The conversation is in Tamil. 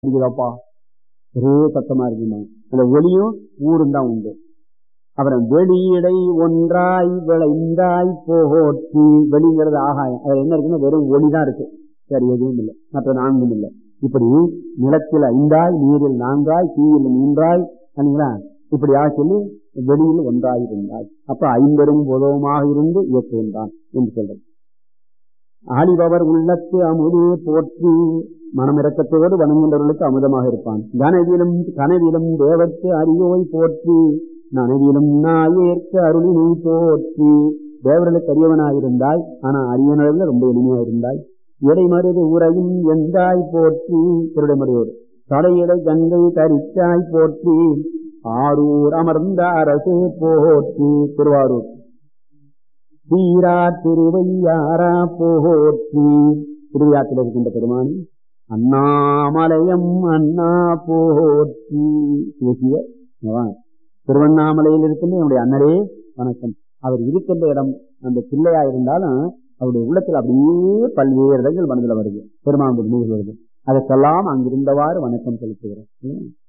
இருக்குதாப்பா ஒரே சத்தமா இருக்குமா அந்த ஒளியும் ஊரும் தான் உண்டு அப்புறம் வெளியிடை ஒன்றாய் விளைந்தாய் போற்றி வெளிங்கிறது ஆகாயம் அதுல என்ன இருக்குன்னா வெறும் ஒளி தான் இருக்கு சரி எதுவும் இல்லை மற்ற நான்கும் இல்லை இப்படி நிலத்தில் ஐந்தாய் நீரில் நான்காய் தீயில் மூன்றாய் சரிங்களா இப்படியா சொல்லி வெளியில் ஒன்றாய் இருந்தாய் அப்ப ஐம்பெரும் பொதுவமாக இருந்து இயக்குகின்றான் என்று சொல்றது ஆளிபவர் உள்ளத்து அமுதே போற்றி மனமிறக்கத்தோடு வணங்குகின்றவர்களுக்கு அமுதமாக இருப்பான் கனவிலும் கனவிலும் தேவத்து அரியோய் போற்றி நனவிலும் நாயேற்க அருளினை போற்றி தேவர்களுக்கு அரியவனாயிருந்தாய் ஆனா அரியவனில் ரொம்ப எளிமையா இருந்தாய் இடைமருது உரையும் எந்தாய் போற்றி திருடைமருவோடு தலையிடை கங்கை கரிச்சாய் போற்றி ஆரூர் அமர்ந்த அரசே போற்றி திருவாரூர் தீரா திருவையாரா போற்றி திருவிழாத்தில் இருக்கின்ற பெருமானி அண்ணாமலையம் அண்ணா போற்றி பேசிய திருவண்ணாமலையில் இருக்கின்ற என்னுடைய அண்ணரே வணக்கம் அவர் இருக்கின்ற இடம் அந்த பிள்ளையா இருந்தாலும் அவருடைய உள்ளத்தில் அப்படியே பல்வேறு இடங்கள் மனதில் வருது பெருமாள் வருது அதற்கெல்லாம் அங்கிருந்தவாறு வணக்கம் செலுத்துகிறேன்